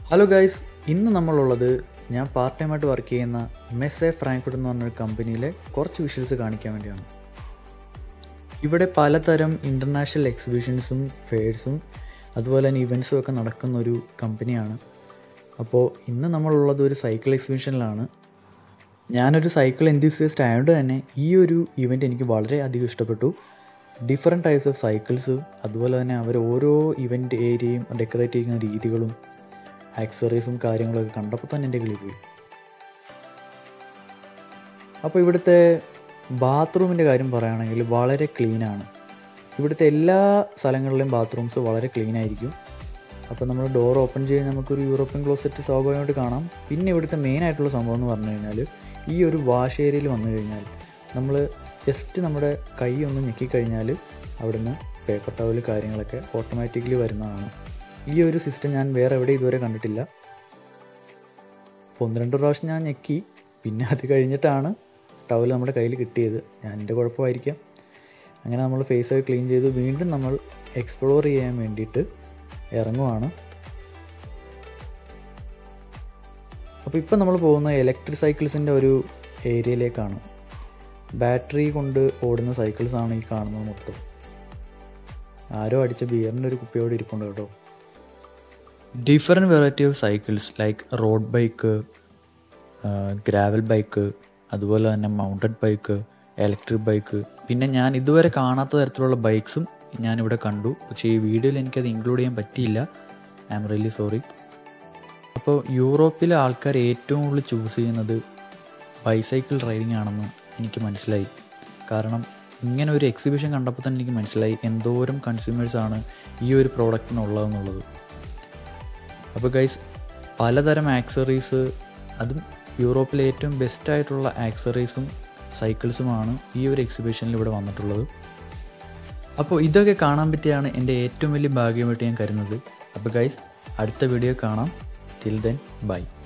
hello guys ഇന്ന് നമ്മളുള്ളത് ഞാൻ പാർട്ട് ടൈമായിട്ട് വർക്ക് ചെയ്യുന്ന മെസ്സെ ഫ്രാങ്ക്ഫർട്ട് എന്ന് പറഞ്ഞൊരു കമ്പനിയിലെ കുറച്ച് വിഷ്വൽസ് കാണിക്കാൻ വേണ്ടിയാണ് ഇവിടെ പലതരം ഇൻ്റർനാഷണൽ എക്സിബിഷൻസും ഫെയർസും അതുപോലെ തന്നെ ഇവൻസും ഒക്കെ നടക്കുന്ന ഒരു കമ്പനിയാണ് അപ്പോൾ ഇന്ന് നമ്മളുള്ളത് ഒരു സൈക്കിൾ എക്സിബിഷനിലാണ് ഞാനൊരു സൈക്കിൾ എൻതൂസിയസ്റ്റ് ആയതുകൊണ്ട് തന്നെ ഈ ഒരു ഇവൻ്റ് എനിക്ക് വളരെ അധികം ഇഷ്ടപ്പെട്ടു ഡിഫറെൻറ്റ് ടൈപ്സ് ഓഫ് സൈക്കിൾസ് അതുപോലെ തന്നെ അവർ ഓരോ ഇവൻ്റ് ഏരിയയും ഡെക്കറേറ്റ് ചെയ്യുന്ന രീതികളും ആക്സറീസും കാര്യങ്ങളൊക്കെ കണ്ടപ്പോൾ തന്നെ എൻ്റെ കിളി പോയി അപ്പോൾ ഇവിടുത്തെ ബാത്റൂമിൻ്റെ കാര്യം പറയുകയാണെങ്കിൽ വളരെ ക്ലീനാണ് ഇവിടുത്തെ എല്ലാ സ്ഥലങ്ങളിലെയും ബാത്റൂംസ് വളരെ ക്ലീൻ ആയിരിക്കും അപ്പോൾ നമ്മൾ ഡോർ ഓപ്പൺ ചെയ്ത് നമുക്കൊരു യൂറോപ്യൻ ക്ലോസറ്റ് സ്വാഭാവികമായിട്ട് കാണാം പിന്നെ ഇവിടുത്തെ മെയിൻ ആയിട്ടുള്ള സംഭവം എന്ന് പറഞ്ഞു കഴിഞ്ഞാൽ ഈ ഒരു വാഷ് ഏരിയയിൽ വന്നു കഴിഞ്ഞാൽ നമ്മൾ ജസ്റ്റ് നമ്മുടെ കൈ ഒന്ന് ഞെക്കിക്കഴിഞ്ഞാൽ അവിടുന്ന് പേപ്പർ ടവൽ കാര്യങ്ങളൊക്കെ ഓട്ടോമാറ്റിക്കലി വരുന്നതാണ് ഈ ഒരു സിസ്റ്റം ഞാൻ വേറെ എവിടെ ഇതുവരെ കണ്ടിട്ടില്ല അപ്പോൾ ഒന്ന് രണ്ട് പ്രാവശ്യം ഞാൻ ഞെക്കി പിന്നെ അത് കഴിഞ്ഞിട്ടാണ് ടവൽ നമ്മുടെ കയ്യിൽ കിട്ടിയത് ഞാൻ എൻ്റെ കുഴപ്പമായിരിക്കാം അങ്ങനെ നമ്മൾ ഫേസ് ഒക്കെ ക്ലീൻ ചെയ്ത് വീണ്ടും നമ്മൾ എക്സ്പ്ലോർ ചെയ്യാൻ വേണ്ടിയിട്ട് ഇറങ്ങുവാണ് അപ്പോൾ ഇപ്പം നമ്മൾ പോകുന്ന ഇലക്ട്രിക് സൈക്കിൾസിൻ്റെ ഒരു ഏരിയയിലേക്കാണ് ബാറ്ററി കൊണ്ട് ഓടുന്ന സൈക്കിൾസാണ് ഈ കാണുന്നത് മൊത്തം ആരോ അടിച്ച ബിയറിൻ്റെ ഒരു കുപ്പിയോട് ഇരിപ്പുണ്ട് കേട്ടോ different variety of cycles like road bike gravel bike അതുപോലെ തന്നെ മൗണ്ടഡ് ബൈക്ക് ഇലക്ട്രിക് ബൈക്ക് പിന്നെ ഞാൻ ഇതുവരെ കാണാത്ത തരത്തിലുള്ള ബൈക്സും ഞാനിവിടെ കണ്ടു പക്ഷേ ഈ വീഡിയോയിൽ എനിക്കത് ഇൻക്ലൂഡ് ചെയ്യാൻ പറ്റിയില്ല ഐ ആം റിയലി സോറി അപ്പോൾ യൂറോപ്പിലെ ആൾക്കാർ ഏറ്റവും കൂടുതൽ ചൂസ് ചെയ്യുന്നത് ബൈസൈക്കിൾ റൈഡിംഗ് ആണെന്ന് എനിക്ക് മനസ്സിലായി കാരണം ഇങ്ങനെ ഒരു എക്സിബിഷൻ കണ്ടപ്പോൾ തന്നെ എനിക്ക് മനസ്സിലായി എന്തോരം കൺസ്യൂമേഴ്സാണ് ഈ ഒരു പ്രോഡക്റ്റിനുള്ളതെന്നുള്ളത് അപ്പോൾ ഗൈസ് പലതരം ആക്സറീസ് അതും യൂറോപ്പിലെ ഏറ്റവും ബെസ്റ്റ് ആയിട്ടുള്ള ആക്സറീസും സൈക്കിൾസുമാണ് ഈ ഒരു എക്സിബിഷനിൽ ഇവിടെ വന്നിട്ടുള്ളത് അപ്പോൾ ഇതൊക്കെ കാണാൻ പറ്റിയാണ് എൻ്റെ ഏറ്റവും വലിയ ഭാഗ്യമായിട്ട് ഞാൻ കരുതുന്നത് അപ്പോൾ ഗൈസ് അടുത്ത വീഡിയോ കാണാം ടിൽ ദെൻ ബൈ